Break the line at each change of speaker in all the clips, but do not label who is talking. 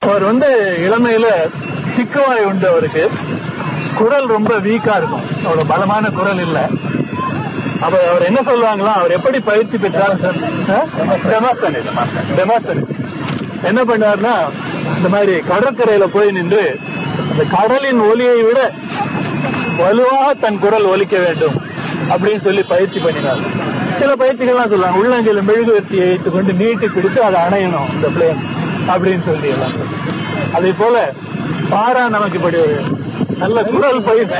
அவர் வந்து இளமையில சிக்குவாய் உண்டு அவருக்கு குரல் ரொம்ப வீக்கா இருக்கும் அவ்வளவு பலமான குரல் இல்ல அப்ப அவர் என்ன சொல்லுவாங்களா அவர் எப்படி பயிற்சி பெற்றார் டெமாஸ்தனி டெமாஸ்தனி என்ன பண்ணாருன்னா இந்த மாதிரி கடற்கரையில போய் நின்று அந்த கடலின் ஒலியை விட வலுவாக தன் குரல் ஒலிக்க வேண்டும் அப்படின்னு சொல்லி பயிற்சி பண்ணினார் சில பயிற்சிகள்லாம் சொல்லுவாங்க உள்ளங்கையில மெழுகுவர்த்தியை வைத்துக் கொண்டு நீட்டி பிடித்து அதை அணையணும் இந்த பிளேன் அப்படின்னு சொல்லி எல்லாம் அதே போல பாரா நமக்கு இப்படி ஒரு நல்ல குரல் பயிற்சி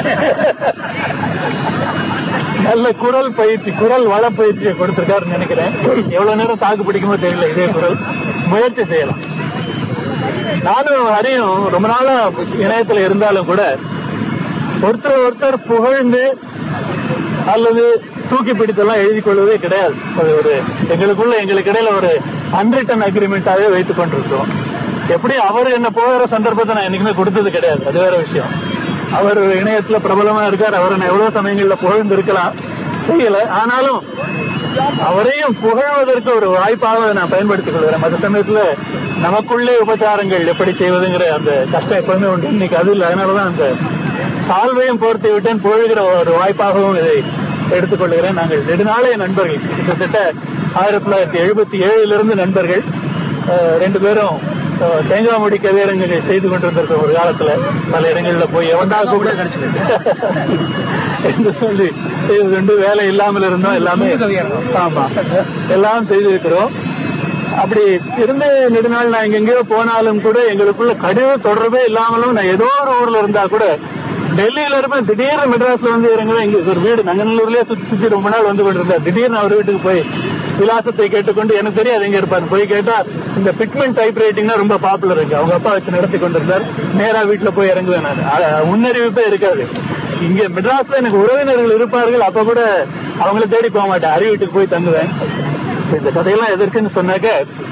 நல்ல குரல் பயிற்சி குரல் வள பயிற்சியை கொடுத்திருக்காருன்னு நினைக்கிறேன் எவ்வளவு நேரம் தாக்கு பிடிக்குமோ தெரியல இதே குரல் முயற்சி செய்யலாம் நானும் ஹரியும் ரொம்ப நாளா இணையத்துல இருந்தாலும் கூட ஒருத்தர் ஒருத்தர் புகழ்ந்து அல்லது தூக்கி பிடித்தெல்லாம் எழுதி கொள்வதே கிடையாது அது ஒரு எங்களுக்குள்ள எங்களுக்கு இடையில ஒரு அன்ரிட்டன் அக்ரிமெண்டாவே வைத்துக் கொண்டிருக்கிறோம் எப்படி அவர் என்ன போகிற சந்தர்ப்பத்தை நான் என்னைக்குமே கொடுத்தது கிடையாது அது வேற விஷயம் அவர் இணையத்துல பிரபலமா இருக்கார் அவரை நான் எவ்வளவு சமயங்கள்ல புகழ்ந்து இருக்கலாம் செய்யல ஆனாலும் அவரையும் புகழ்வதற்கு ஒரு வாய்ப்பாக நான் பயன்படுத்திக் கொள்கிறேன் மற்ற சமயத்துல நமக்குள்ளே உபச்சாரங்கள் எப்படி செய்வதுங்கிற அந்த கஷ்டம் எப்பவுமே உண்டு இன்னைக்கு அது இல்லை அதனாலதான் அந்த சால்வையும் போர்த்தி விட்டேன் புகழ்கிற ஒரு வாய்ப்பாகவும் இதை எடுத்துக்கொள்கிறேன் நாங்கள் நெடுநாளைய நண்பர்கள் கிட்டத்தட்ட ஆயிரத்தி தொள்ளாயிரத்தி எழுபத்தி ஏழுல இருந்து நண்பர்கள் அஹ், ரெண்டு பேரும் அஹ், தேங்காய்முடி கவியரங்குகள் செய்து கொண்டிருந்திருக்க ஒரு காலத்துல பல இடங்கள்ல போய் எவன்டா கூட என்று சொல்லி செய்து கொண்டு வேலை இல்லாமல் இருந்தோம் எல்லாமே ஆமா எல்லாம் செய்திருக்கிறோம் அப்படி இருந்து நெடுநாள் நான் எங்கெங்கயோ போனாலும் கூட எங்களுக்குள்ள கடித தொடர்பே இல்லாமலும் நான் ஏதோ ஒரு ஊர்ல இருந்தா கூட டெல்லியில இருப்பேன் திடீர்னு மெட்ராஸ்ல வந்து இறங்குவேன் இங்க ஒரு வீடு நங்கநல்லூர்லயே சுத்தி சுத்தி ரொம்ப நாள் வந்து கொண்டிருந்தார் திடீர்னு அவர் வீட்டுக்கு போய் விலாசத்தை கேட்டுக்கொண்டு எனக்கு தெரியாது எங்க இருப்பாரு போய் கேட்டா இந்த பிக்மெண்ட் டைப் ரைட்டிங்னா ரொம்ப பாப்புலர் இருக்கு அவங்க அப்பா வச்சு நடத்தி கொண்டிருந்தார் நேரா வீட்டுல போய் இறங்குவேன் நான் அ- முன்னறிவிப்பே இருக்காது இங்க மெட்ராஸ்ல எனக்கு உறவினர்கள் இருப்பார்கள் அப்ப கூட அவங்கள தேடி போக மாட்டேன் அரி வீட்டுக்கு போய் தங்குவேன் இந்த கதையெல்லாம் எதற்குன்னு சொன்னாக்க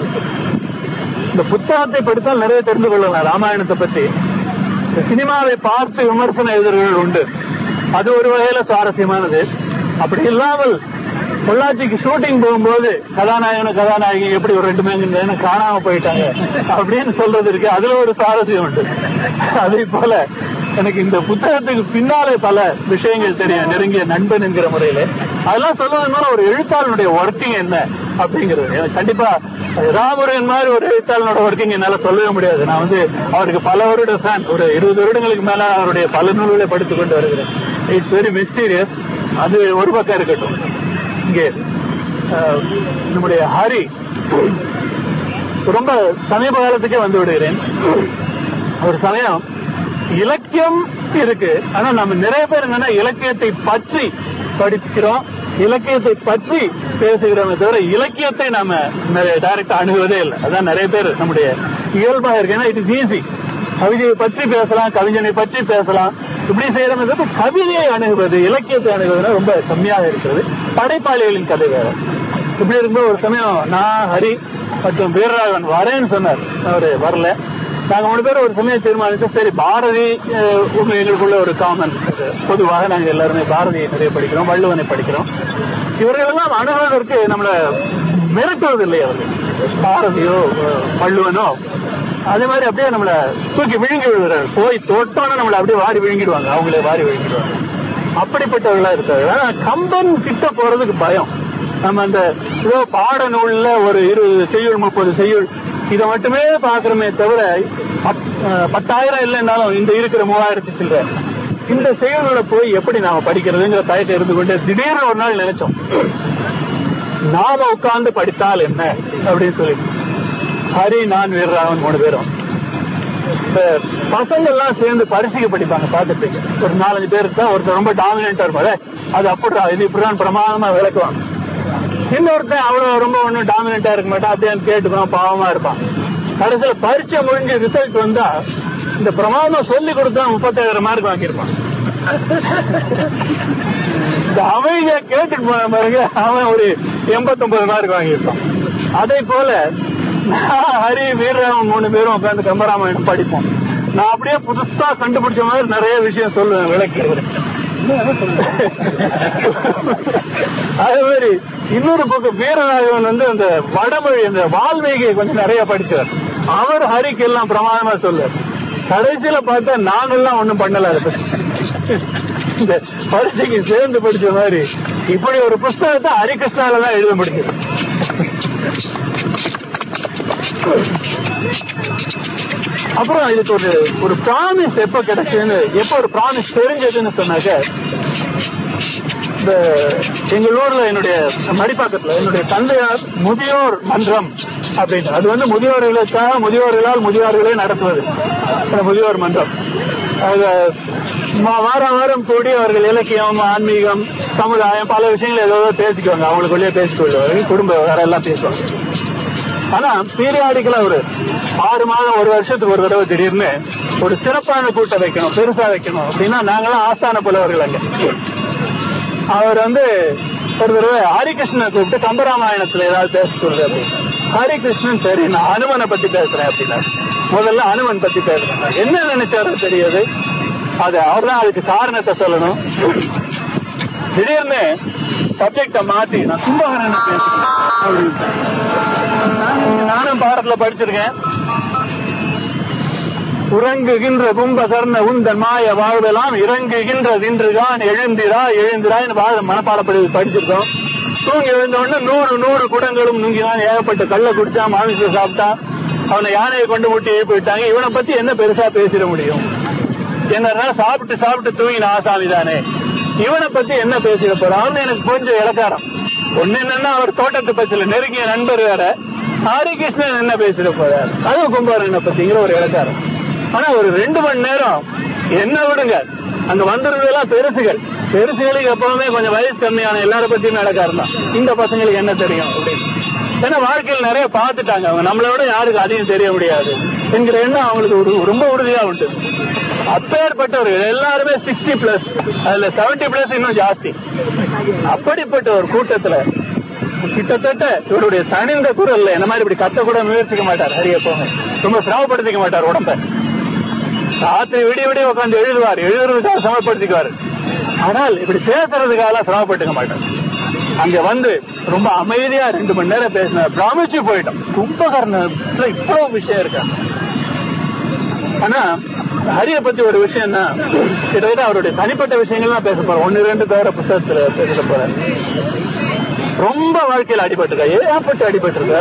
இந்த புத்தகத்தை படித்தால் நிறைய தெரிந்து கொள்ளலாம் ராமாயணத்தை பத்தி இந்த சினிமாவை பார்த்து விமர்சன எதிர்கள் உண்டு அது ஒரு வகையில சுவாரஸ்யமானது அப்படி இல்லாமல் பொள்ளாச்சிக்கு ஷூட்டிங் போகும்போது கதாநாயகனும் கதாநாயகி எப்படி ஒரு ரெண்டு மேங்க காணாம போயிட்டாங்க அப்படின்னு சொல்றது இருக்கு அதுல ஒரு சுவாரஸ்யம் உண்டு அதே போல எனக்கு இந்த புத்தகத்துக்கு பின்னாலே பல விஷயங்கள் தெரியும் நெருங்கிய நண்பன் என்கிற முறையில அதெல்லாம் சொல்வதனால ஒரு எழுத்தாளனுடைய ஒர்க்கிங் என்ன அப்படிங்கிறது எனக்கு கண்டிப்பா ராமுருகன் மாதிரி ஒரு எழுத்தாளனோட ஒர்க்கிங் என்னால சொல்லவே முடியாது நான் வந்து அவருக்கு பல வருட ஃபேன் ஒரு இருபது வருடங்களுக்கு மேல அவருடைய பல நூல்களை படித்துக் கொண்டு வருகிறேன் இட்ஸ் வெரி மிஸ்டீரியஸ் அது ஒரு பக்கம் இருக்கட்டும் இங்கே அஹ், நம்முடைய ஹரி ரொம்ப சமீப காலத்துக்கே வந்து விடுகிறேன் ஒரு சமயம் இலக்கியம் இருக்கு ஆனா நம்ம நிறைய பேர் என்னன்னா இலக்கியத்தை பற்றி படிக்கிறோம் இலக்கியத்தை பற்றி பேசுகிறோமே தவிர இலக்கியத்தை நாம நிறைய டைரக்டா அணுகுவதே இல்லை அதான் நிறைய பேர் நம்முடைய இயல்பாக இருக்கு ஏன்னா இட் இஸ் ஈஸி கவிதையை பற்றி பேசலாம் கவிஞனை பற்றி பேசலாம் இப்படி செய்யறோமே தவிர கவிதையை அணுகுவது இலக்கியத்தை அணுகுவதுனா ரொம்ப கம்மியாக இருக்கிறது படைப்பாளிகளின் கதை வேற இப்படி இருக்கும்போது ஒரு சமயம் நான் ஹரி மற்றும் வீரராகவன் வரேன்னு சொன்னார் அவரு வரல நாங்க மூணு பேரும் ஒரு சமயம் தீர்மானிச்சோம் சரி பாரதி அஹ், உங்க எங்களுக்குள்ள ஒரு காமன் பொதுவாக நாங்க எல்லாருமே பாரதியை நிறைய படிக்கிறோம் வள்ளுவனை படிக்கிறோம் இவர்களெல்லாம் அணுகுவதற்கு நம்மளை மிரட்டுவதில்லை அவர்கள் பாரதியோ அஹ், வள்ளுவனோ அதே மாதிரி அப்படியே நம்மள தூக்கி விழுங்கி விடுறாரு போய் தொட்டோன்னு நம்மள அப்படியே வாரி விழுங்கிடுவாங்க அவங்களே வாரி விழுங்கிடுவாங்க அப்படிப்பட்டவர்களா இருக்காரு ஆனா கம்பன் கிட்ட போறதுக்கு பயம் நம்ம அந்த ஏதோ பாட நூல்ல ஒரு இருபது செய்யுள் முப்பது செய்யுள் இதை மட்டுமே பாக்குறோமே தவிர பத்- அஹ் பத்தாயிரம் இல்லைன்னாலும் இந்த இருக்கிற மூவாயிரத்தி சில்லற இந்த செயல்களை போய் எப்படி நாம படிக்கிறதுங்கிற தயக்கம் இருந்து கொண்டு திடீர்னு ஒரு நாள் நினைச்சோம் நாம உட்கார்ந்து படித்தால் என்ன அப்படின்னு சொல்லி ஹரி நான் வீரராகவன் மூணு பேரும் இந்த பசங்க எல்லாம் சேர்ந்து பரிசுக்கு படிப்பாங்க பார்த்துட்டு ஒரு நாலஞ்சு பேர் இருக்கா ஒருத்தர் ரொம்ப டாமினண்டா இருப்பாரு அது அப்படிடா இது இப்படிதான் பிரமாதமா விளக்குவான் இன்னொருத்தன் அவ்வளவு ரொம்ப ஒன்றும் டாமினண்டா இருக்க மாட்டான் அப்படியே கேட்டுக்குவான் பாவமா இருப்பான் கடைசியில பரீட்சை முடிஞ்ச ரிசல்ட் வந்தா இந்த பிரமாதமா சொல்லி கொடுத்தா முப்பத்தேழு மார்க் வாங்கியிருப்பான் இந்த அமைதியா கேட்டுட்டு போன பாருங்க அவன் ஒரு எண்பத்தொன்பது மார்க் வாங்கியிருப்பான் அதே போல நான் ஹரி வீரராமன் மூணு பேரும் உட்காந்து கம்பராமாயணம் படிப்போம் நான் அப்படியே புதுசா கண்டுபிடிச்ச மாதிரி நிறைய விஷயம் சொல்லுவேன் விளக்கி அதே மாதிரி இன்னொரு பக்கம் வீரராகவன் வந்து அந்த வடமொழி அந்த வால்மீகியை கொஞ்சம் நிறைய படிச்சார் அவர் ஹரிக்கு எல்லாம் பிரமாணமா சொல்லு கடைசியில பார்த்தா நாங்கெல்லாம் ஒண்ணும் பண்ணல அதை பத்தி. இந்த பரீட்சைக்கு சேர்ந்து படிச்ச மாதிரி இப்படி ஒரு புஸ்தகத்தை ஹரிகிருஷ்ணால தான் எழுத முடியும் அப்புறம் இதுக்கு ஒரு ஒரு ப்ராமிஸ் எப்ப கிடைச்சதுன்னு எப்ப ஒரு ப்ராமிஸ் தெரிஞ்சதுன்னு சொன்னாக்க இந்த எங்க ஊர்ல என்னுடைய மடிப்பாக்கத்துல என்னுடைய தந்தையார் முதியோர் மன்றம் அப்படின்னு அது வந்து முதியோர்களுக்காக முதியோர்களால் முதியோர்களே நடத்துவது அந்த முதியோர் மன்றம் அது மா- வாரம் வாரம் கூடி அவர்கள் இலக்கியம் ஆன்மீகம் சமுதாயம் பல விஷயங்கள் ஏதோ பேசிக்குவாங்க அவங்களுக்குள்ளேயே பேசிக்கொள்வாங்க குடும்ப விவகாரம் எல்லாம் பேசுவாங்க ஆனா பீரியாடிக்கலா ஒரு ஆறு மாதம் ஒரு வருஷத்துக்கு ஒரு தடவை திடீர்னு ஒரு சிறப்பான கூட்டம் வைக்கணும் பெருசா வைக்கணும் அப்படின்னா நாங்களாம் ஆஸ்தான புலவர்கள் அங்க அவர் வந்து ஒரு தடவை ஹரிகிருஷ்ணன் கூப்பிட்டு கம்பராமாயணத்துல ஏதாவது பேச சொல்லுது அப்படின்னு ஹரிகிருஷ்ணன் சரி நான் அனுமனை பத்தி பேசுறேன் அப்படின்னா முதல்ல அனுமன் பத்தி பேசுறேன் என்ன நினைச்சாரோ தெரியாது அது அவர் தான் அதுக்கு காரணத்தை சொல்லணும் திடீர்னு சப்ஜெக்ட மாத்தி நான் கும்பகரன் பேசுறேன் அப்படின்னு. நானும் பாடத்துல படிச்சிருக்கேன் உறங்குகின்ற கும்பகர்ண உந்தன் மாய வாழ்வெல்லாம் இறங்குகின்ற தின்றுதான் எழுந்திரா எழுந்திரான்னு பாட மனப்பாடப்படி படிச்சிருக்கோம் தூங்கி எழுந்த உடனே நூறு நூறு குடங்களும் நுங்கினான் ஏகப்பட்ட கள்ள குடிச்சான் மாமிசம் சாப்பிட்டான் அவனை யானையை கொண்டு முட்டி எழுப்பி விட்டாங்க இவனை பத்தி என்ன பெருசா பேசிட முடியும் என்ன சாப்பிட்டு சாப்பிட்டு தூங்கின ஆசாமி தானே இவனை பத்தி என்ன பேசிட போறான்னு எனக்கு கொஞ்சம் இலக்காரம் ஒண்ணு என்னன்னா அவர் தோட்டத்தை பத்தில நெருங்கிய நண்பர் வேற ஹரிகிருஷ்ணன் என்ன பேசிட போறார் அதுவும் கும்பகரனை பத்திங்கிற ஒரு இலக்காரம் ஆனா ஒரு ரெண்டு மணி நேரம் என்ன விடுங்க அங்க வந்திருந்ததெல்லாம் பெருசுகள் பெருசுகளுக்கு எப்பவுமே கொஞ்சம் வயசு கம்மியான எல்லார பத்தியும் இலக்காரம் தான் இந்த பசங்களுக்கு என்ன தெரியும் அப்படின்னு ஏன்னா வாழ்க்கையில் நிறைய பார்த்துட்டாங்க அவங்க நம்மளை விட யாருக்கு அதிகம் தெரிய முடியாது என்கிற எண்ணம் அவங்களுக்கு ஒரு ரொம்ப உறுதியா உண்டு அப்பேற்பட்டவர்கள் எல்லாருமே சிக்ஸ்டி பிளஸ் அதுல செவன்டி பிளஸ் இன்னும் ஜாஸ்தி அப்படிப்பட்ட ஒரு கூட்டத்துல கிட்டத்தட்ட இவருடைய தனிந்த குரல்ல என்ன மாதிரி இப்படி கத்த கூட முயற்சிக்க மாட்டார் ஹரிய போங்க ரொம்ப சிரமப்படுத்திக்க மாட்டார் உடம்ப ராத்திரி விடிய விடிய உட்காந்து எழுதுவார் எழுதுறதுக்காக சிரமப்படுத்திக்குவார் ஆனால் இப்படி பேசுறதுக்காக சிரமப்பட்டுக்க மாட்டார் அங்க வந்து ரொம்ப அமைதியா ரெண்டு மணி நேரம் பேசினார் பிரமிச்சு போயிட்டோம் கும்பகர்ணத்துல இவ்வளவு விஷயம் இருக்கா ஆனா ஹரிய பத்தி ஒரு விஷயம் தான் கிட்டத்தட்ட அவருடைய தனிப்பட்ட விஷயங்கள் தான் பேச போறோம் ஒன்னு ரெண்டு தவிர புத்தகத்துல பேச போறேன் ரொம்ப வாழ்க்கையில அடிபட்டிருக்கா ஏகப்பட்டு அடிபட்டிருக்க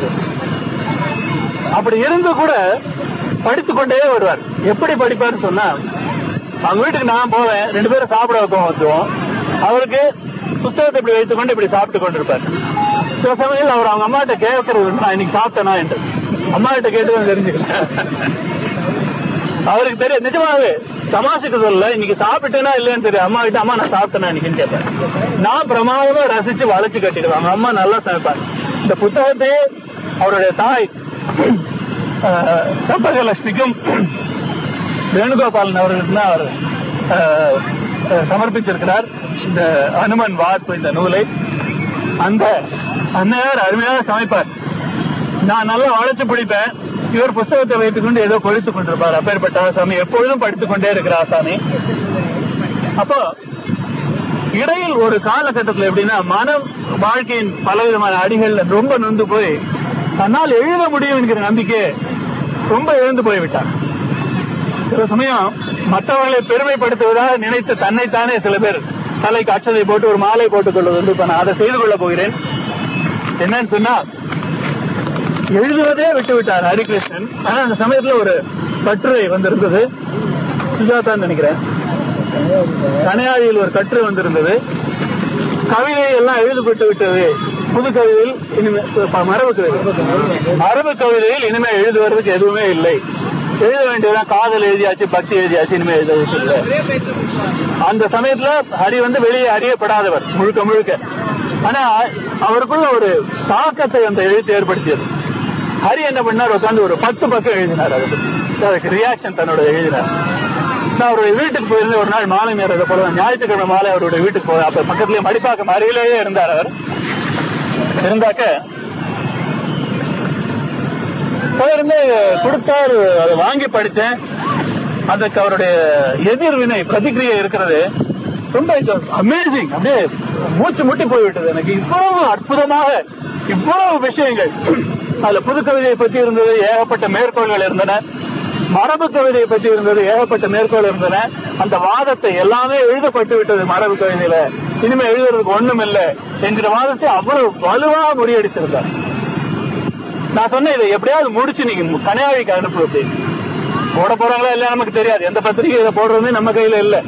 அப்படி இருந்து கூட படித்துக் கொண்டே வருவார் எப்படி படிப்பார்னு சொன்னா அவங்க வீட்டுக்கு நான் போவேன் ரெண்டு பேரும் சாப்பிட வைப்போம் வந்துவோம் அவருக்கு புத்தகத்தை இப்படி வைத்துக்கொண்டு இப்படி சாப்பிட்டு கொண்டிருப்பார் சில சமயம் அவர் அவங்க அம்மா கிட்ட கேட்கறது உண்டு, நான் இன்னைக்கு சாப்பிட்டேனா என்று அம்மா கிட்ட கேட்டு தான் தெரிஞ்சுக்கிறேன் அவருக்கு தெரியும் நிஜமாவே தமாஷுக்கு சொல்ல இன்னைக்கு சாப்பிட்டேனா இல்லையான்னு தெரியும் அம்மா கிட்ட அம்மா நான் சாப்பிட்டேனா இன்னைக்குன்னு கேட்பேன் நான் பிரமாதமா ரசிச்சு வளைச்சு கட்டிடுவேன் அவங்க அம்மா நல்லா சமைப்பாங்க இந்த புத்தகத்தையே அவருடைய தாய் அஹ், சம்பகலட்சுமிக்கும் வேணுகோபாலன் அவர்களுக்கு தான் அவர் அஹ், அஹ், சமர்ப்பிச்சிருக்கிறார் இந்த அனுமன் வார்ப்பு இந்த நூலை அந்த அன்னையார் அருமையாக சமைப்பார் நான் நல்லா வளைச்சு பிடிப்பேன் இவர் புஸ்தகத்தை வைத்துக் கொண்டு ஏதோ கொழித்துக் கொண்டிருப்பார் அப்பேற்பட்ட ஆசாமி எப்பொழுதும் படித்துக் கொண்டே இருக்கிற ஆசாமி அப்போ இடையில் ஒரு காலகட்டத்தில் எப்படின்னா மனம் வாழ்க்கையின் பலவிதமான அடிகள்ல ரொம்ப நொந்து போய் தன்னால் எழுத முடியும் என்கிற நம்பிக்கை ரொம்ப எழுந்து போய்விட்டார் சில சமயம் மற்றவர்களை பெருமைப்படுத்துவதாக நினைத்து தன்னைத்தானே சில பேர் தலைக்கு அச்சதை போட்டு ஒரு மாலை போட்டுக் கொள்வது வந்து இப்ப நான் அதை செய்து கொள்ள போகிறேன் என்னன்னு சொன்னா எழுதுவதே விட்டு விட்டார் ஹரிகிருஷ்ணன் ஆனா அந்த சமயத்துல ஒரு கட்டுரை வந்திருந்தது சுஜாதான்னு நினைக்கிறேன் கனையாழியில் ஒரு கட்டுரை வந்திருந்தது கவிதை எல்லாம் எழுதப்பட்டு விட்டது புது கவிதையில் இனிமே ப- மரபு கவிதை மரபு கவிதையில் இனிமே எழுதுவதற்கு எதுவுமே இல்லை எழுத வேண்டியதுதான் காதல் எழுதியாச்சு பக்தி எழுதியாச்சு இனிமே எழுதுவதற்கு இல்லை அந்த சமயத்துல ஹரி வந்து வெளியே அறியப்படாதவர் முழுக்க முழுக்க ஆனா அவருக்குள்ள ஒரு தாக்கத்தை அந்த எழுத்து ஏற்படுத்தியது ஹரி என்ன பண்ணார் உட்காந்து ஒரு பத்து பக்கம் எழுதினார் அதுக்கு அதுக்கு ரியாக்ஷன் தன்னோட எழுதினார் நான் அவருடைய வீட்டுக்கு போயிருந்தேன் ஒரு நாள் மாலை நேரம் இதை போல ஞாயிற்றுக்கிழமை மாலை அவருடைய வீட்டுக்கு போய் அப்ப பக்கத்துலயே மடிப்பாக்கம் அருகிலேயே இருந்தார் அவர் இருந்தாக்க போயிருந்து கொடுத்தார் அதை வாங்கி படித்தேன் அதுக்கு அவருடைய எதிர்வினை பிரதிக்கிரியை இருக்கிறது ரொம்ப அமேசிங் அப்படியே மூச்சு முட்டி போய்விட்டது எனக்கு இவ்வளவு அற்புதமாக இவ்வளவு விஷயங்கள் அதுல புது கவிதையை பத்தி இருந்தது ஏகப்பட்ட மேற்கோள்கள் இருந்தன மரபு கவிதையை பற்றி இருந்தது ஏகப்பட்ட மேற்கோள் இருந்தன அந்த வாதத்தை எல்லாமே எழுதப்பட்டு விட்டது மரபு கவிதையில இனிமே எழுதுறதுக்கு ஒண்ணும் இல்லை என்கிற வாதத்தை அவ்வளவு வலுவா முறியடித்திருந்தார் நான் சொன்னேன் இதை எப்படியாவது முடிச்சு நீங்க கன்னியாகுமரிக்கு அனுப்பு அப்படின்னு போட போறாங்களா இல்ல நமக்கு தெரியாது எந்த பத்திரிகை இதை போடுறது நம்ம கையில இல்ல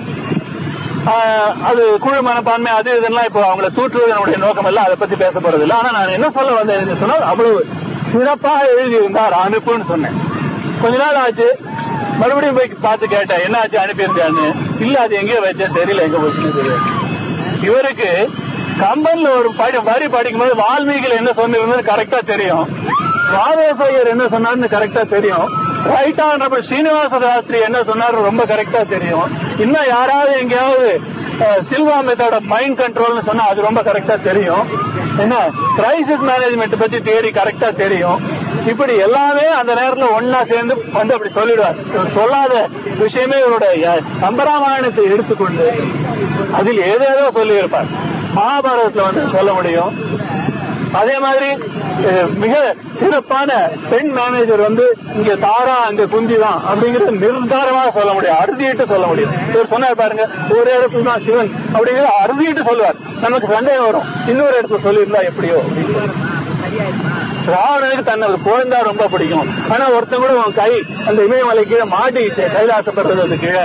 ஆஹ் அது குழு மனப்பான்மை அது இதெல்லாம் இப்போ அவங்கள தூற்றுவது நம்முடைய நோக்கம் எல்லாம் அதை பத்தி பேச போறது இல்லை ஆனா நான் என்ன சொல்ல வந்தேன் சொன்னால் அவ்வளவு சிறப்பாக எழுதியிருந்தார் அனுப்புன்னு சொன்னேன் கொஞ்ச நாள் ஆச்சு மறுபடியும் போய் பார்த்து கேட்டேன் என்ன ஆச்சு அனுப்பியிருந்தான்னு இல்ல அது எங்கேயோ வச்சேன் தெரியல எங்க போச்சுன்னு தெரியாது இவருக்கு கம்பன்ல ஒரு படி வரி படிக்கும்போது வால்மீகில என்ன சொன்னது கரெக்டா தெரியும் ராவேசையர் என்ன சொன்னார்னு கரெக்டா தெரியும் ரைட் ஆனரபிள் ஸ்ரீனிவாச சாஸ்திரி என்ன சொன்னாரு ரொம்ப கரெக்டா தெரியும் இன்னும் யாராவது எங்கேயாவது சில்வா மெத்தட் ஆஃப் மைண்ட் கண்ட்ரோல்னு சொன்னா அது ரொம்ப கரெக்டா தெரியும் என்ன கிரைசிஸ் மேனேஜ்மெண்ட் பத்தி தேடி கரெக்டா தெரியும் இப்படி எல்லாமே அந்த நேரத்துல ஒன்னா சேர்ந்து வந்து அப்படி சொல்லிடுவார் இவர் சொல்லாத விஷயமே இவருடைய கம்பராமாயணத்தை எடுத்துக்கொண்டு அதில் ஏதேதோ சொல்லி இருப்பார் மகாபாரதத்துல வந்து சொல்ல முடியும் அதே மாதிரி அஹ், மிக சிறப்பான பெண் மேனேஜர் வந்து இங்க தாரா அங்க குந்தி தான் அப்படிங்கறது நிர்தாரமாக சொல்ல முடியும் அறுதிட்டு சொல்ல முடியும் இவர் சொன்னார் பாருங்க ஒரு இடத்துல தான் சிவன் அப்படிங்கறது அறுதிட்டு சொல்லுவார் நமக்கு சந்தேகம் வரும் இன்னொரு இடத்துல சொல்லியிருந்தா எப்படியோ அப்படின்னு சொல்லி. ராவணனுக்கு தன்னை ஒரு குழந்தா ரொம்ப பிடிக்கும் ஆனா ஒருத்தன் கூட உன் கை அந்த இமயமலை கீழே மாட்டிக்கிச்சு கைலாசப்படுறது வந்து கீழே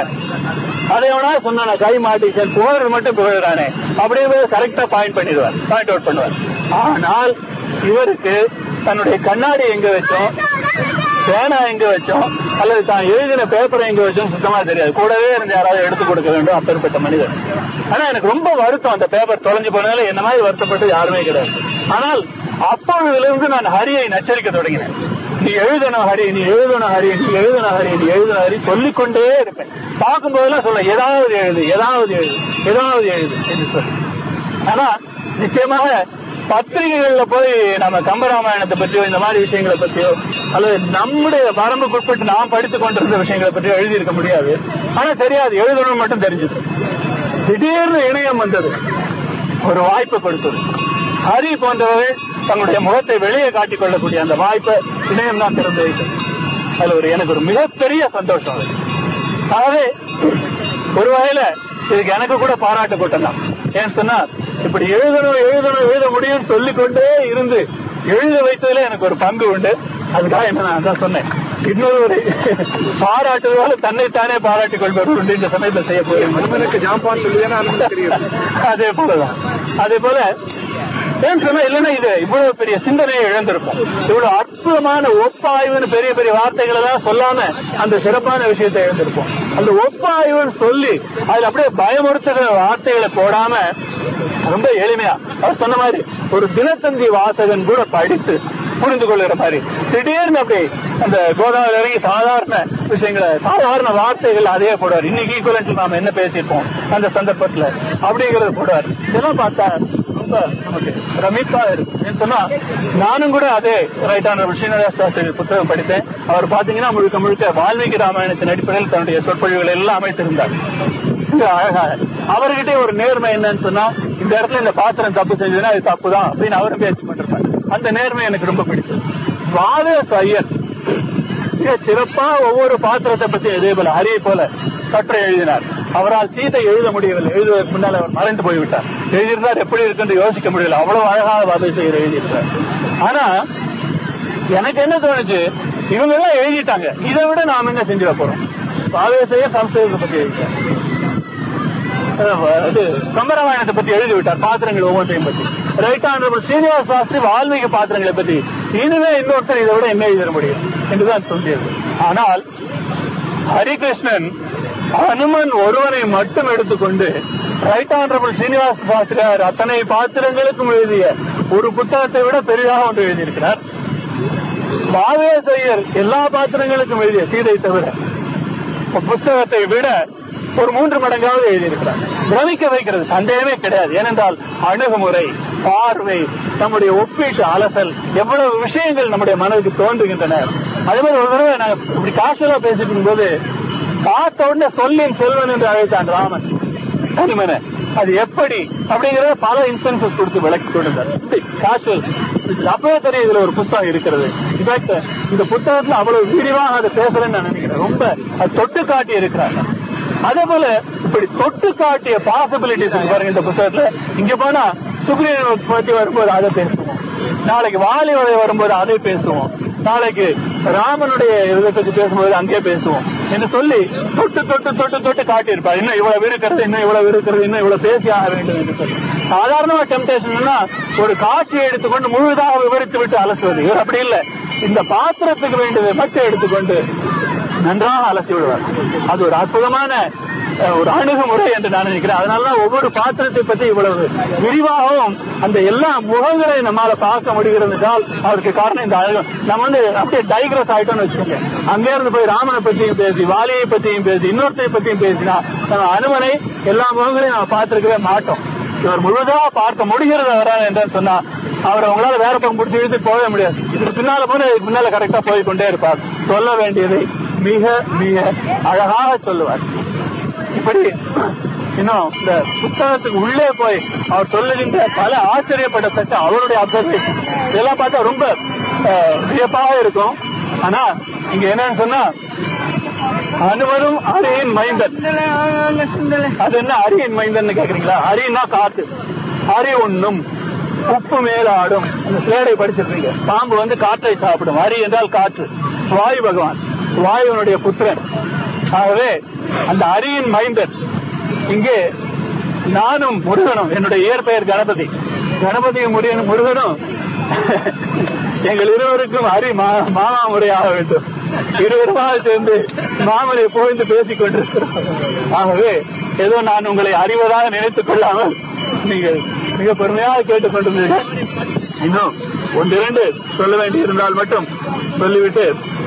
அதை எவனா சொன்னா கை மாட்டிச்சேன் புகழ் மட்டும் புகழறானே அப்படியே கரெக்டா பாயிண்ட் பண்ணிடுவார் பாயிண்ட் அவுட் பண்ணுவார் ஆனால் இவருக்கு தன்னுடைய கண்ணாடி எங்க வச்சோம் பேனா எங்க வச்சோம் அல்லது தான் எழுதின பேப்பரை எங்க வச்சோம் சுத்தமா தெரியாது கூடவே இருந்து யாராவது எடுத்து கொடுக்க வேண்டும் அப்பேற்பட்ட மனிதர் ஆனா எனக்கு ரொம்ப வருத்தம் அந்த பேப்பர் தொலைஞ்சு போனதால என்ன மாதிரி வருத்தப்பட்டு யாருமே கிடையாது ஆனால் அப்பொழுதிலிருந்து நான் ஹரியை நச்சரிக்க தொடங்கினேன் நீ எழுதணும் ஹரி நீ எழுதணும் ஹரி நீ எழுதணும் ஹரி நீ எழுதணும் ஹரி சொல்லிக்கொண்டே இருப்பேன் பார்க்கும் போதெல்லாம் சொல்ல ஏதாவது எழுது ஏதாவது எழுது ஏதாவது எழுது என்று சொல்லி ஆனா நிச்சயமாக பத்திரிகைகள்ல போய் நம்ம கம்பராமாயணத்தை பற்றியோ இந்த மாதிரி விஷயங்களை பற்றியோ அல்லது நம்முடைய வரம்புக்குட்பட்டு நாம் படித்துக் கொண்டிருந்த விஷயங்களை பற்றியோ எழுதியிருக்க முடியாது ஆனா தெரியாது எழுதணும் மட்டும் தெரிஞ்சது திடீர்னு இணையம் வந்தது ஒரு வாய்ப்பு கொடுத்தது ஹரி போன்றவர்கள் தங்களுடைய முகத்தை வெளியே காட்டிக் கொள்ளக்கூடிய அந்த வாய்ப்பை இணையம் தான் திறந்து வைத்தது அதுல ஒரு எனக்கு ஒரு மிகப்பெரிய சந்தோஷம் அது ஆகவே ஒரு வகையில இதுக்கு எனக்கு கூட பாராட்டு கூட்டம் தான் ஏன்னு சொன்னா இப்படி எழுதணும் எழுதணும் எழுத முடியும்னு சொல்லிக்கொண்டே இருந்து எழுத வைத்ததுல எனக்கு ஒரு பங்கு உண்டு அதுக்காக என்ன நான் தான் சொன்னேன் இன்னொரு ஒரு பாராட்டுவதால தன்னைத்தானே பாராட்டிக் கொள்பவர் உண்டு இந்த சமயத்தில் செய்ய போகிறேன்
மனிதனுக்கு ஜாம்பான் சொல்லுவேன்னா அது தெரியும்
அதே போலதான் அதே போல ஏன் சொன்னா இல்லைன்னா இது இவ்வளவு பெரிய சிந்தனையை இழந்திருக்கும் இவ்வளவு அற்புதமான ஒப்பாய்வுன்னு பெரிய பெரிய வார்த்தைகள் எல்லாம் சொல்லாம அந்த சிறப்பான விஷயத்தை இழந்திருப்போம் அந்த ஒப்பாய்வுன்னு சொல்லி அதுல அப்படியே பயமுறுத்துகிற வார்த்தைகளை போடாம ரொம்ப எளிமையா அவர் சொன்ன மாதிரி ஒரு தினத்தந்தி வாசகன் கூட படித்து புரிந்து கொள்ளுற மாதிரி திடீர்னு அப்படி அந்த கோதாவரி இறங்கி சாதாரண விஷயங்களை சாதாரண வார்த்தைகள் அதே போடுவார் இன்னைக்கு ஈக்குவலன்ஸ் நாம என்ன பேசியிருப்போம் அந்த சந்தர்ப்பத்துல அப்படிங்கறது போடுவார் இதெல்லாம் பார்த்தா ரொம்ப நமக்கு ரமிப்பா இருக்கு ஏன்னு சொன்னா நானும் கூட அதே ரைட்டான ஸ்ரீனிவாஸ் சாஸ்திரி புத்தகம் படித்தேன் அவர் பாத்தீங்கன்னா முழுக்க முழுக்க வால்மீகி ராமாயணத்தின் அடிப்படையில் தன்னுடைய சொற்பொழிவுகளை எல்லாம் அமைத்திருந்தார் இது அழகா அவர்கிட்ட ஒரு நேர்மை என்னன்னு சொன்னா இந்த இடத்துல இந்த பாத்திரம் தப்பு செஞ்சதுன்னா அது தப்பு தான் அப்படின்னு அவரும் பேசி கொண்டிருப்பார் அந்த நேர்மை எனக்கு ரொம்ப பிடிச்சது வாவேஸ் ஐயர் மிக சிறப்பா ஒவ்வொரு பாத்திரத்தை பத்தி இதே போல ஹரியை போல கட்டுரை எழுதினார் அவரால் சீதை எழுத முடியவில்லை எழுதுவதற்கு முன்னால் அவர் மறைந்து போய்விட்டார் எழுதியிருந்தார் எப்படி இருக்குன்னு யோசிக்க முடியல அவ்வளவு அழகாக வாவேசையர் எழுதியிருந்தார் ஆனா எனக்கு என்ன தோணுச்சு இவங்க எல்லாம் எழுதிட்டாங்க இதை விட நாம என்ன செஞ்சிட போறோம் வாவேசையர் சம்ஸ்கிருதத்தை பத்தி எழுதிட்டார் அஹ் இது கம்பராமாயணத்தை பத்தி எழுதி விட்டார் பாத்திரங்கள் ஒவ்வொன்றையும் பத்தி ரைட் ஆனரபிள் சீனிவாஸ் சாஸ்திரி வால்மீகி பாத்திரங்களை பத்தி இனிமே இன்னொருத்தர் இதை விட என்ன எழுதிட முடியும் என்றுதான் சொல்லியது ஆனால் ஹரிகிருஷ்ணன் அனுமன் ஒருவனை மட்டும் எடுத்துக்கொண்டு ரைட் ஆனரபிள் சீனிவாச சாஸ்திரியார் அத்தனை பாத்திரங்களுக்கும் எழுதிய ஒரு புத்தகத்தை விட பெரிதாக ஒன்று எழுதியிருக்கிறார் பாவேசையர் எல்லா பாத்திரங்களுக்கும் எழுதிய சீதை தவிர புத்தகத்தை விட ஒரு மூன்று மடங்காவது எழுதியிருக்கிறார் பிரமிக்க வைக்கிறது சந்தேகமே கிடையாது ஏனென்றால் அணுகுமுறை பார்வை நம்முடைய ஒப்பீட்டு அலசல் எவ்வளவு விஷயங்கள் நம்முடைய மனதுக்கு தோன்றுகின்றன அதே மாதிரி ஒரு தடவை நாங்க இப்படி காசுலா பேசிட்டு இருக்கும்போது பார்த்த உடனே சொல்லின் செல்வன் என்று அழைத்தான் ராமன் தனிமனை அது எப்படி அப்படிங்கறத பல இன்ஸ்டன்சஸ் கொடுத்து விளக்கி கொடுத்தார் காசுவல் அப்பவே தெரியும் இதுல ஒரு புத்தகம் இருக்கிறது இன்ஃபேக்ட் இந்த புத்தகத்துல அவ்வளவு விரிவாக அதை பேசலன்னு நான் நினைக்கிறேன் ரொம்ப அது தொட்டு காட்டி இருக்கிறாங்க அதே போல இப்படி தொட்டு காட்டிய பாசிபிலிட்டிஸ் பாருங்க இந்த புத்தகத்துல இங்க போனா சுக்ரீவன் பத்தி வரும்போது அதை பேசுவோம் நாளைக்கு வாலி வரை வரும்போது அதை பேசுவோம் நாளைக்கு ராமனுடைய இதை பத்தி பேசும்போது அங்கே பேசுவோம் என்று சொல்லி தொட்டு தொட்டு தொட்டு தொட்டு காட்டியிருப்பார் இன்னும் இவ்வளவு இருக்கிறது இன்னும் இவ்வளவு இருக்கிறது இன்னும் இவ்வளவு பேசி ஆக வேண்டும் என்று சொல்லி சாதாரணமா டெம்டேஷன்னா ஒரு காட்சியை எடுத்துக்கொண்டு முழுதாக விவரித்து விட்டு அலசுவது இவர் அப்படி இல்லை இந்த பாத்திரத்துக்கு வேண்டியதை மட்டும் எடுத்துக்கொண்டு நன்றாக அலசி விடுவார் அது ஒரு அற்புதமான அஹ், ஒரு அணுகுமுறை என்று நான் நினைக்கிறேன் அதனாலதான் ஒவ்வொரு பாத்திரத்தை பற்றி இவ்வளவு விரிவாகவும் அந்த எல்லா முகங்களை நம்மால பார்க்க முடிகிறது என்றால் அவருக்கு காரணம் இந்த அழகு நம்ம வந்து அப்படியே டைக்ரஸ் ஆயிட்டோம்னு வச்சுக்கோங்க அங்கே இருந்து போய் ராமனை பற்றியும் பேசி வாலியை பற்றியும் பேசி இன்னொருத்தையை பற்றியும் பேசினா நம்ம அனுமனை எல்லா முகங்களையும் நம்ம பார்த்திருக்கவே மாட்டோம் இவர் முழுதாக பார்க்க முடிகிறது அவரால் என்று சொன்னா அவர் அவங்களால வேற பக்கம் பிடிச்சி இழுத்து போகவே முடியாது இதுக்கு பின்னால போன இதுக்கு பின்னால கரெக்டா போய் கொண்டே இருப்பார் சொல்ல வேண்டியதை மிக மிக அழகாக சொல்லுவார் இப்படி இன்னும் இந்த புத்தகத்துக்கு உள்ளே போய் அவர் சொல்லுகின்ற பல ஆச்சரியப்படத்தக்க அவருடைய அப்சர்வேஷன் இதெல்லாம் பார்த்தா ரொம்ப அஹ், வியப்பாக இருக்கும் ஆனா இங்க என்னன்னு சொன்னா அனுமரும் அரியின் மைந்தன் அது என்ன அரியின் மைந்தன் கேக்குறீங்களா அரின்னா காத்து அரி உண்ணும் உப்பு மேல ஆடும் அந்த ஸ்லேடை படிச்சிருக்கீங்க பாம்பு வந்து காற்றை சாப்பிடும் அரி என்றால் காற்று வாயு பகவான் வாயுவனுடைய புத்திரன் ஆகவே அந்த அரியின் மைந்தன் இங்கே நானும் முருகனும் என்னுடைய இயற்பெயர் கணபதி கணபதியும் முருகனும் முருகனும் எங்கள் இருவருக்கும் அரி மா- மாமா முறையாக வேண்டும் இருவருமாக சேர்ந்து மாமனை புகழ்ந்து பேசிக் கொண்டிருக்கிறோம் ஆகவே ஏதோ நான் உங்களை அறிவதாக நினைத்துக் கொள்ளாமல் நீங்கள் மிக பெருமையாக கேட்டுக் கொண்டிருந்தீர்கள் இன்னும் ஒன்றிரண்டு சொல்ல வேண்டியிருந்தால் மட்டும் சொல்லிவிட்டு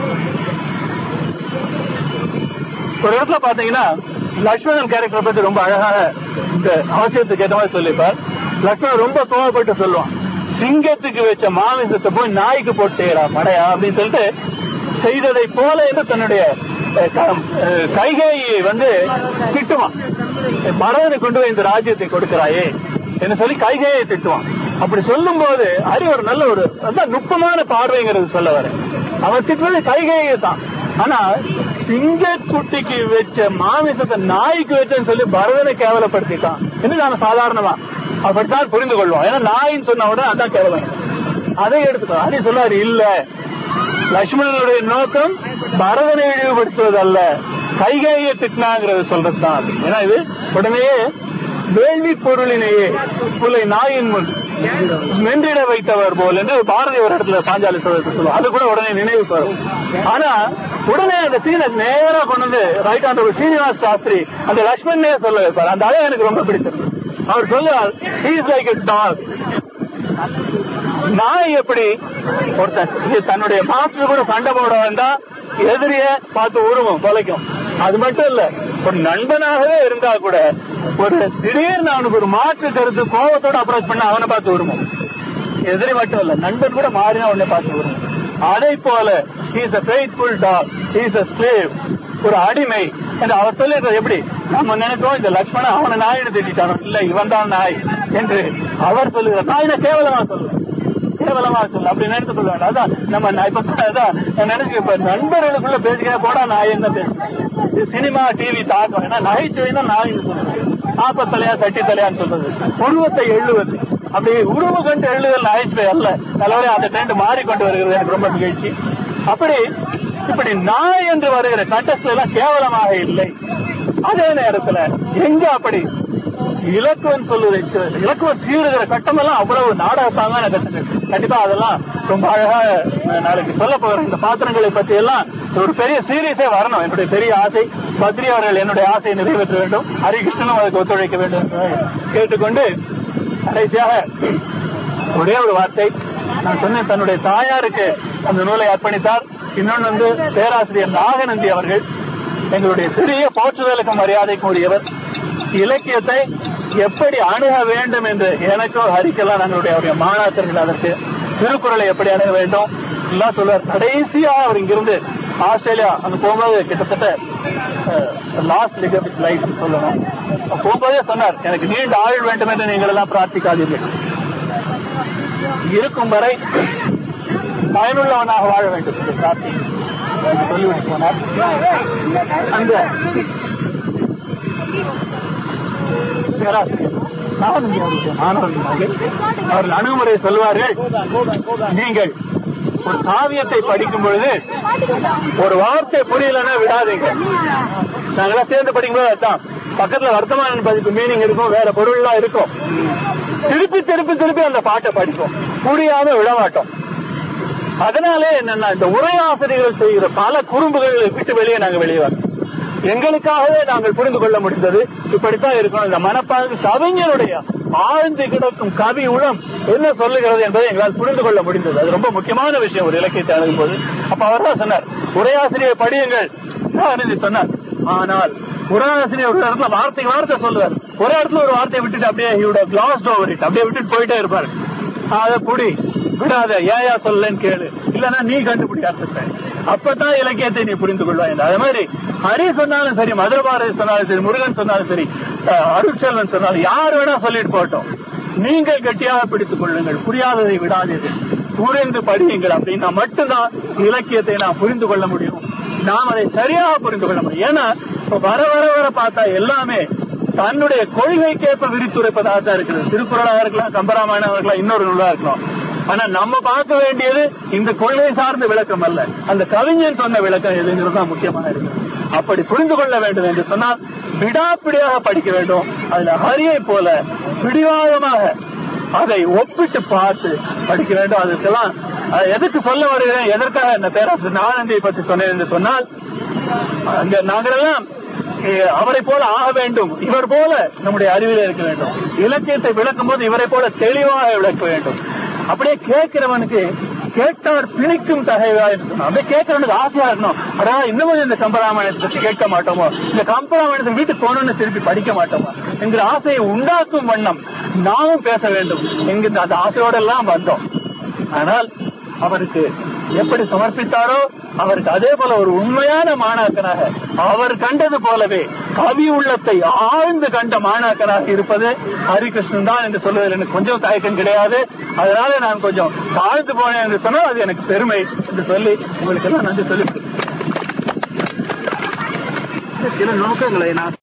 ஒரு இடத்துல பாத்தீங்கன்னா லக்ஷ்மணன் கேரக்டர் பத்தி ரொம்ப அழகாக இந்த அவசியத்துக்கு ஏற்ற மாதிரி சொல்லிப்பார் லக்ஷ்மணன் ரொம்ப கோவப்பட்டு சொல்லுவான் சிங்கத்துக்கு வச்ச மாமிசத்தை போய் நாய்க்கு போட்டேடா மடையா அப்படின்னு சொல்லிட்டு செய்ததை போல என்று தன்னுடைய அஹ், க- அஹ், கைகேயை வந்து திட்டுவான் மரதனை கொண்டு போய் இந்த ராஜ்யத்தை கொடுக்கிறாயே என்று சொல்லி கைகையை திட்டுவான் அப்படி சொல்லும் போது ஹரி ஒரு நல்ல ஒரு அதான் நுட்பமான பார்வைங்கிறது சொல்ல வர அவன் திட்டுறது கைகையை தான் ஆனா சிங்க குட்டிக்கு வச்ச மாமிசத்தை நாய்க்கு வச்சேன்னு சொல்லி பரதனை கேவலப்படுத்திட்டான் என்று நாம சாதாரணமா அப்படித்தான் புரிந்து கொள்வோம் ஏன்னா நாயின்னு சொன்ன உடனே அதான் கேவலம் அதை எடுத்துக்கோ ஹரி சொல்லாரு இல்ல லட்சுமணனுடைய நோக்கம் பரதனை இழிவுபடுத்துவது அல்ல கைகையை திட்டினாங்கிறது சொல்றது தான் அது ஏன்னா இது உடனே வேள்வி பொருளினையே புலை நாயின் முன் மென்றிட வைத்தவர் போல் என்று பாரதி ஒரு இடத்துல பாஞ்சாலி சொல்றது சொல்லுவோம் அது கூட உடனே நினைவுக்கு வரும் ஆனா உடனே அந்த சீனை நேரா கொண்டு வந்து ரைட் ஆன் சீனிவாஸ் சாஸ்திரி அந்த லட்சுமணனே சொல்ல வைப்பார் அந்த அழகு எனக்கு ரொம்ப பிடிச்சிருக்கு அவர் சொல்லுவார் இஸ் லைக் a டாக் நாய் எப்படி ஒருத்தன் இது தன்னுடைய மாஸ்டர் கூட சண்டை போட வேண்டாம் எதிரிய பார்த்து உருவம் கொலைக்கும் அது மட்டும் இல்ல ஒரு நண்பனாகவே இருந்தா கூட ஒரு திடீர்னு அவனுக்கு ஒரு மாற்று கருத்து கோபத்தோட அப்ரோச் பண்ண அவனை பார்த்து உருவம் எதிரி மட்டும் இல்ல நண்பன் கூட மாறினா உடனே பார்த்து உருவம் அதை போல is a faithful dog he is a slave ஒரு அடிமை என்று அவர் சொல்லிடுறது எப்படி நம்ம நினைக்கிறோம் இந்த லக்ஷ்மணன் அவனை நாயின்னு திட்டானோ இல்ல இவன் தான் நாய் என்று அவர் சொல்லுகிறார் நாயின கேவலமா சொல்லுவார் கேவலமா சொல்லு அப்படி நினைத்து கொள்ள வேண்டாம் அதான் நம்ம நான் இப்ப அதான் நான் நினைச்சு இப்ப நண்பர்களுக்குள்ள பேசிக்க போடா நாய் என்ன பேசுறேன் இது சினிமா டிவி தாக்கம் ஏன்னா நகைச்சுவைனா நாயின்னு சொல்லுது ஆப்பத்தலையா தட்டி தலையான்னு சொல்றது உருவத்தை எள்ளுவது அப்படி உருவ கண்டு எழுதுதல் நகைச்சுவை அல்ல நல்லவரே அந்த ட்ரெண்ட் மாறிக்கொண்டு வருகிறது எனக்கு ரொம்ப மகிழ்ச்சி அப்படி இப்படி நாய் என்று வருகிற கண்டஸ்ட்ல எல்லாம் கேவலமாக இல்லை அதே நேரத்துல எங்க அப்படி இலக்குவன் சொல்லுவதை சீ- இலக்குவன் சீருகிற கட்டமெல்லாம் அவ்வளவு நாடகத்தாங்க கட்டுங்க கண்டிப்பா அதெல்லாம் ரொம்ப அழகா நான் நாளைக்கு சொல்ல போகிறேன் இந்த பாத்திரங்களை பற்றி எல்லாம் ஒரு பெரிய சீரியஸே வரணும் என்னுடைய பெரிய ஆசை பத்ரி அவர்கள் என்னுடைய ஆசையை நிறைவேற்ற வேண்டும் ஹரிகிருஷ்ணனும் அதுக்கு ஒத்துழைக்க வேண்டும் என்று கேட்டுக்கொண்டு கடைசியாக ஒரே ஒரு வார்த்தை நான் சொன்னேன் தன்னுடைய தாயாருக்கு அந்த நூலை அர்ப்பணித்தார் இன்னொன்று வந்து பேராசிரியர் நாகநந்தி அவர்கள் எங்களுடைய சிறிய போற்றுதலுக்கும் மரியாதைக்கும் உரியவர் இலக்கியத்தை எப்படி அணுக வேண்டும் என்று எனக்கும் ஹரிக்கெல்லாம் நம்மளுடைய அவருடைய மாணாக்கர்கள் அதற்கு திருக்குறளை எப்படி அணுக வேண்டும் எல்லாம் சொல்லுவார் கடைசியா அவர் இங்கிருந்து ஆஸ்திரேலியா அங்க போகும்போது கிட்டத்தட்ட லாஸ்ட் லிகபிட் லைஃப் சொல்லணும் அப்ப போகும்போதே சொன்னார் எனக்கு நீண்ட ஆயுள் வேண்டும் என்று நீங்கள் எல்லாம் பிரார்த்திக்காதீர்கள் இருக்கும் வரை பயனுள்ளவனாக வாழ வேண்டும் என்று பிரார்த்தி என்று சொல்லிவிட்டு போனார் அந்த பேராசிரியர் நானும் அவருடைய மாணவர்களாக அவர்கள் அணுகுமுறை சொல்வார்கள் நீங்கள் ஒரு காவியத்தை படிக்கும் பொழுது ஒரு வார்த்தை புரியலன்னா விடாதீங்க நாங்களாம் சேர்ந்து படிக்கும்போது அதான் பக்கத்துல வர்த்தமான பதிப்பு மீனிங் இருக்கும் வேற பொருள்லாம் இருக்கும் திருப்பி திருப்பி திருப்பி அந்த பாட்டை படிப்போம் புரியாம விடமாட்டோம் அதனாலே என்னன்னா இந்த உரையாசிரியர்கள் செய்கிற பல குறும்புகளை விட்டு வெளியே நாங்க வெளியே வரோம் எங்களுக்காகவே நாங்கள் புரிந்து கொள்ள முடிந்தது இப்படித்தான் இருக்கணும் இந்த மனப்பாங்கு கவிஞருடைய ஆழ்ந்து கிடக்கும் கவி உளம் என்ன சொல்லுகிறது என்பதை எங்களால் புரிந்து கொள்ள முடிந்தது அது ரொம்ப முக்கியமான விஷயம் ஒரு இலக்கியத்தை அணுகும் போது அப்ப அவர் தான் சொன்னார் உரையாசிரியர் படியுங்கள் அருந்தி சொன்னார் ஆனால் உரையாசிரியர் ஒரு இடத்துல வார்த்தைக்கு வார்த்தை சொல்லுவார் ஒரு இடத்துல ஒரு வார்த்தையை விட்டுட்டு அப்படியே இவட கிளாஸ் ஓவர் இட் அப்படியே விட்டுட்டு போயிட்டே இருப்பாரு அதை புடி விடாத ஏயா சொல்லலன்னு கேளு இல்லன்னா நீ கண்டுபிடி அர்த்தத்தை அப்பதான் இலக்கியத்தை நீ புரிந்து கொள்வாய் என்று. அதே மாதிரி ஹரி சொன்னாலும் சரி மதுர பாரதி சொன்னாலும் சரி முருகன் சொன்னாலும் சரி அஹ், அருட்செல்வன் சொன்னாலும் யார் வேணா சொல்லிட்டு போட்டோம் நீங்கள் கட்டியாக பிடித்துக் கொள்ளுங்கள் புரியாததை விடாதீர்கள் புரிந்து படியுங்கள் அப்படின்னா மட்டும்தான் இலக்கியத்தை நாம் புரிந்து கொள்ள முடியும் நாம் அதை சரியாக புரிந்து கொள்ள முடியும் ஏன்னா இப்ப வர வர வர பார்த்தா எல்லாமே தன்னுடைய கொள்கைக்கேற்ப விரித்துரைப்பதாக தான் இருக்குது திருக்குறளாக இருக்கலாம் கம்பராமாயணம் இருக்கலாம் இன்னொரு நூலா இருக்கலாம் ஆனா நம்ம பார்க்க வேண்டியது இந்த கொள்கை சார்ந்த விளக்கம் அல்ல அந்த கவிஞன் சொன்ன விளக்கம் எதுங்கிறது தான் முக்கியமாக இருக்கு அப்படி புரிந்து கொள்ள வேண்டும் என்று சொன்னால் விடாப்பிடியாக படிக்க வேண்டும் அதுல ஹரியை போல பிடிவாதமாக அதை ஒப்பிட்டு பார்த்து படிக்க வேண்டும் அதுக்கெல்லாம் அஹ், எதுக்கு சொல்ல வருகிறேன் எதற்காக இந்த பேராசிரியர் நானந்தியை பற்றி சொன்னேன் என்று சொன்னால் அங்க நாங்களெல்லாம் அஹ், அவரை போல ஆக வேண்டும் இவர் போல நம்முடைய அறிவில் இருக்க வேண்டும் இலக்கியத்தை விளக்கும் போது இவரை போல தெளிவாக விளக்க வேண்டும் அப்படியே கேட்கிறவனுக்கு கேட்டார் பிணிக்கும் தகைவா என்று சொன்னார். அப்படியே கேட்கிறவனுக்கு ஆசையா இருக்கணும் அடா இன்னமும் இந்த கம்பராமாயணத்தை பற்றி கேட்க மாட்டோமோ இந்த கம்பராமாயணத்தை வீட்டுக்கு போனோம்னு திருப்பி படிக்க மாட்டோமா என்கிற ஆசையை உண்டாக்கும் வண்ணம் நாமும் பேச வேண்டும் என்கிற அந்த ஆசையோட எல்லாம் வந்தோம் ஆனால் அவருக்கு எப்படி சமர்ப்பித்தாரோ அவருக்கு அதே போல ஒரு உண்மையான மாணாக்கனாக அவர் கண்டது போலவே கவி உள்ளத்தை ஆழ்ந்து கண்ட மாணாக்கனாக இருப்பது ஹரிகிருஷ்ணன் தான் என்று சொல்வதில் எனக்கு கொஞ்சம் தயக்கம் கிடையாது அதனால நான் கொஞ்சம் தாழ்ந்து போனேன் என்று சொன்னால் அது எனக்கு பெருமை என்று சொல்லி உங்களுக்கு எல்லாம் நன்றி சொல்லி
சில நோக்கங்களை நான்